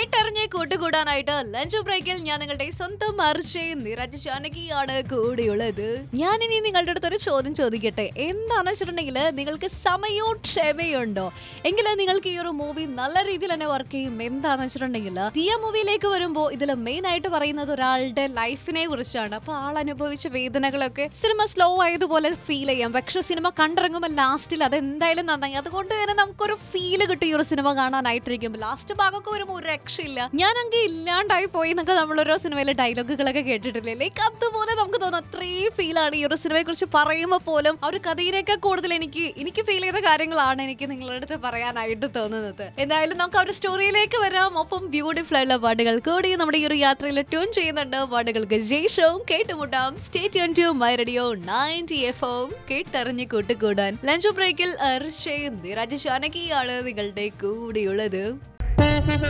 കേട്ടറിഞ്ഞ് കൂട്ടുകൂടാനായിട്ട് ലഞ്ച് ബ്രേക്കിൽ ഞാൻ നിങ്ങളുടെ സ്വന്തം അർച്ചയെ നിരജ് ജാനകിയാണ് കൂടെയുള്ളത് ഞാൻ ഇനി നിങ്ങളുടെ അടുത്തൊരു ചോദ്യം ചോദിക്കട്ടെ എന്താണെന്ന് വെച്ചിട്ടുണ്ടെങ്കിൽ നിങ്ങൾക്ക് സമയവും ക്ഷമയുണ്ടോ എങ്കിൽ നിങ്ങൾക്ക് ഈ ഒരു മൂവി നല്ല രീതിയിൽ തന്നെ വർക്ക് ചെയ്യും എന്താണെന്ന് വെച്ചിട്ടുണ്ടെങ്കിൽ ദിയ മൂവിയിലേക്ക് വരുമ്പോൾ ഇതിൽ മെയിൻ ആയിട്ട് പറയുന്നത് ഒരാളുടെ ലൈഫിനെ കുറിച്ചാണ് അപ്പൊ ആൾ അനുഭവിച്ച വേദനകളൊക്കെ സിനിമ സ്ലോ ആയതുപോലെ ഫീൽ ചെയ്യാം പക്ഷെ സിനിമ കണ്ടിറങ്ങുമ്പോൾ ലാസ്റ്റിൽ അത് എന്തായാലും നന്നായി അതുകൊണ്ട് തന്നെ നമുക്കൊരു ഫീല് കിട്ടും ഈ ഒരു സിനിമ കാണാനായിട്ടിരിക്കും ലാസ്റ്റ് ഭാഗമൊക്കെ വരുമ്പോൾ ഒരു രക്ഷയില്ല ഞാനെങ്കിൽ ഇല്ലാണ്ടായി പോയി എന്നൊക്കെ നമ്മളോരോ സിനിമയിലെ ഡയലോഗുകളൊക്കെ കേട്ടിട്ടില്ലേ ലൈക്ക് അതുപോലെ നമുക്ക് തോന്നും അത്രയും ഫീലാണ് ഈ ഒരു സിനിമയെ കുറിച്ച് പറയുമ്പോൾ പോലും ആ ഒരു കഥയിലേക്ക് കൂടുതൽ എനിക്ക് എനിക്ക് ഫീൽ ചെയ്ത കാര്യങ്ങളാണ് എനിക്ക് നിങ്ങളുടെ അടുത്ത് പറയാനായിട്ട് തോന്നുന്നത് എന്തായാലും നമുക്ക് ആ ഒരു സ്റ്റോറിയിലേക്ക് വരാം ഒപ്പം ബ്യൂട്ടിഫുൾ ആയിട്ടുള്ള പാട്ടുകൾ കൂടി നമ്മുടെ ഈ ഒരു യാത്രയിൽ ട്യൂൺ ചെയ്യുന്നുണ്ട് പാട്ടുകൾക്ക് ജയ്ഷവും കേട്ടുമുട്ടാം stay tune to my radio ninety F M കേട്ടറിഞ്ഞ് കൂട്ടുകൂടാൻ ലഞ്ച് ബ്രേക്കിൽ നിരാജ് ജാനകിയാണ് നിങ്ങളുടെ കൂടെയുള്ളത്